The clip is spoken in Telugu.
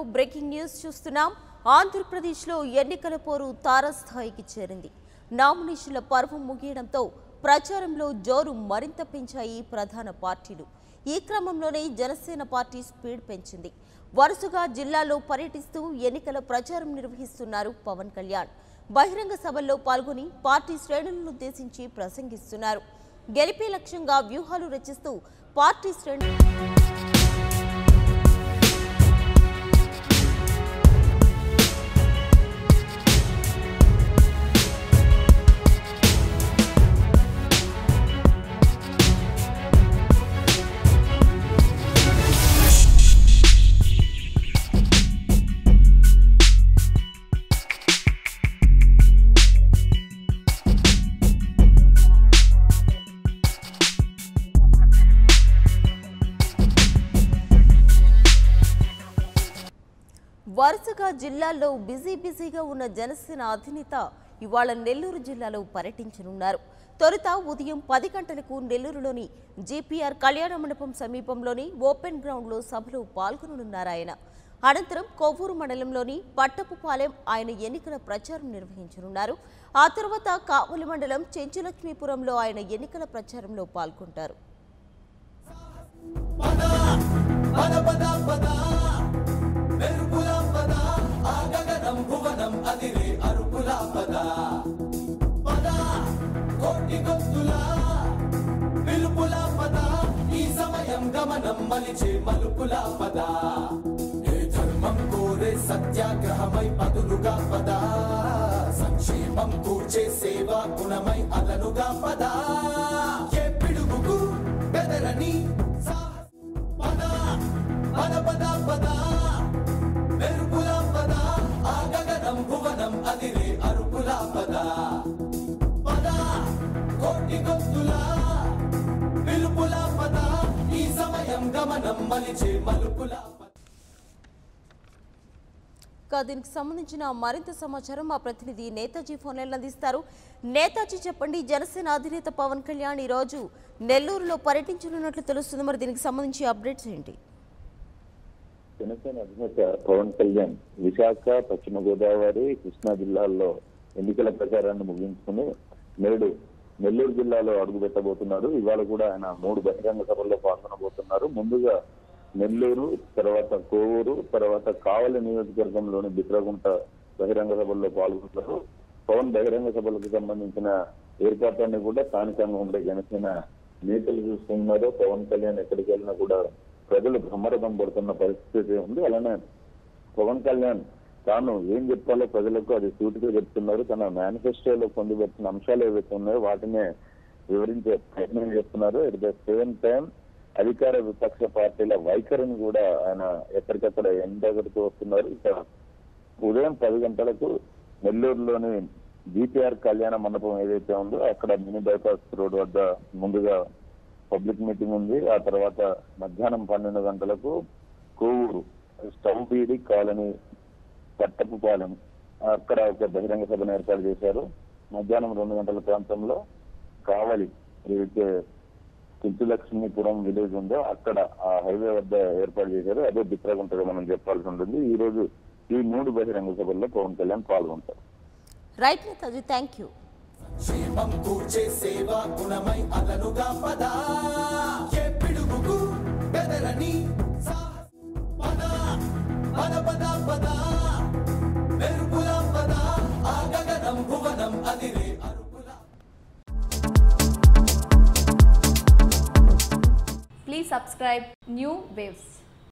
బ్రేకింగ్ న్యూస్ చూస్తున్నాం ఆంధ్రప్రదేశ్లో ఎన్నికల పోరు తారస్థాయికి చేరింది నామినేషన్ల పర్వం ముగియడంతో ప్రచారంలో జోరు మరింత పెంచాయి ప్రధాన పార్టీలు ఈ క్రమంలోనే జనసేన పార్టీ స్పీడ్ పెంచింది వరుసగా జిల్లాలో పర్యటిస్తూ ఎన్నికల ప్రచారం నిర్వహిస్తున్నారు పవన్ కళ్యాణ్ బహిరంగ సభల్లో పాల్గొని పార్టీ శ్రేణులను ఉద్దేశించి ప్రసంగిస్తున్నారు గెలిపే లక్ష్యంగా వ్యూహాలు రచిస్తూ పార్టీ శ్రేణులు వరుసగా జిల్లాల్లో బిజీ బిజీగా ఉన్న జనసేన అధినేత ఇవాళ నెల్లూరు జిల్లాలో పర్యటించనున్నారు తొలుత ఉదయం పది గంటలకు నెల్లూరులోని జీపీఆర్ కళ్యాణ మండపం సమీపంలోని ఓపెన్ గ్రౌండ్లో సభలో పాల్గొననున్నారు ఆయన అనంతరం కొవ్వూరు మండలంలోని పట్టపుపాలెం ఆయన ఎన్నికల ప్రచారం నిర్వహించనున్నారు ఆ తర్వాత కావలి మండలం చెంచులక్ష్మీపురంలో ఆయన ఎన్నికల ప్రచారంలో పాల్గొంటారు పద పద పద మెరుపుల పద ఆ గగనం భువనం అదిరే అరుపుల పద పద కోటి గొంతుల పిలుపుల పద ఈ సమయం గమనం మలిచే మలుపుల పద ఏ ధర్మం కోరే సత్యాగ్రహమై పదులుగా పద సంక్షేమం కూర్చే సేవా గుణమై అదనుగా పద ఏ పిడుగుకు బెదరని సాహస పద పద పద పద మెరుపుల పద ఆ గగనం భువనం అదిరే అరుపుల పద పద కోటి గొంతుల పిలుపుల పద ఈ సమయం గమనం మలిచే మలుపుల పద ఇక దీనికి సంబంధించిన మరింత సమాచారం మా ప్రతినిధి నేతాజీ ఫోన్లైన్లో అందిస్తారు నేతాజీ చెప్పండి జనసేన అధినేత పవన్ కళ్యాణ్ ఈ రోజు నెల్లూరులో పర్యటించనున్నట్లు తెలుస్తుంది మరి దీనికి సంబంధించి అప్డేట్స్ ఏంటి జనసేన అధినేత పవన్ కళ్యాణ్ విశాఖ పశ్చిమ గోదావరి కృష్ణా జిల్లాల్లో ఎన్నికల ప్రచారాన్ని ముగించుకుని నేడు నెల్లూరు జిల్లాలో అడుగు పెట్టబోతున్నారు ఇవాళ కూడా ఆయన మూడు బహిరంగ సభల్లో పాల్గొనబోతున్నారు ముందుగా నెల్లూరు తర్వాత కోవూరు తర్వాత కావలి నియోజకవర్గంలోని బిట్రగుంట బహిరంగ సభల్లో పాల్గొంటారు పవన్ బహిరంగ సభలకు సంబంధించిన ఏర్పాట్లన్నీ కూడా స్థానికంగా ఉండే జనసేన నేతలు చూస్తున్నారు పవన్ కళ్యాణ్ ఎక్కడికి వెళ్ళినా కూడా ప్రజలు బ్రహ్మరథం పడుతున్న పరిస్థితి ఉంది అలానే పవన్ కళ్యాణ్ తాను ఏం చెప్పాలో ప్రజలకు అది సూటిగా చెప్తున్నారు తన మేనిఫెస్టోలో పొందుపరిచిన అంశాలు ఏవైతే ఉన్నాయో వాటినే వివరించే ప్రయత్నం చేస్తున్నారు ఎట్ ద సేమ్ టైం అధికార విపక్ష పార్టీల వైఖరిని కూడా ఆయన ఎక్కడికక్కడ ఎండగడుతూ వస్తున్నారు ఇక ఉదయం పది గంటలకు నెల్లూరులోని జీపీఆర్ కళ్యాణ మండపం ఏదైతే ఉందో అక్కడ మినీ బైపాస్ రోడ్ వద్ద ముందుగా పబ్లిక్ మీటింగ్ ఉంది ఆ తర్వాత మధ్యాహ్నం పన్నెండు గంటలకు కోవూరు స్టవ్ బీడి కాలనీ పట్టపుపాలెం అక్కడ ఒక బహిరంగ సభను ఏర్పాటు చేశారు మధ్యాహ్నం రెండు గంటల ప్రాంతంలో కావలి ఏదైతే చించులక్ష్మీపురం విలేజ్ ఉందో అక్కడ ఆ హైవే వద్ద ఏర్పాటు చేశారు అదే బిత్రగుంటగా మనం చెప్పాల్సి ఉంటుంది ఈ రోజు ఈ మూడు బహిరంగ సభల్లో పవన్ కళ్యాణ్ పాల్గొంటారు రైట్ నేతాజీ థ్యాంక్ యూ క్షేమం కూర్చే సేవా గుణమై అదనుగా పద ఏ పిడుగుకు బెదరని సాహస పద పద పద పద మెరుపుల పద ఆ గగనం భువనం అదిరే అరుపుల Please subscribe New Waves.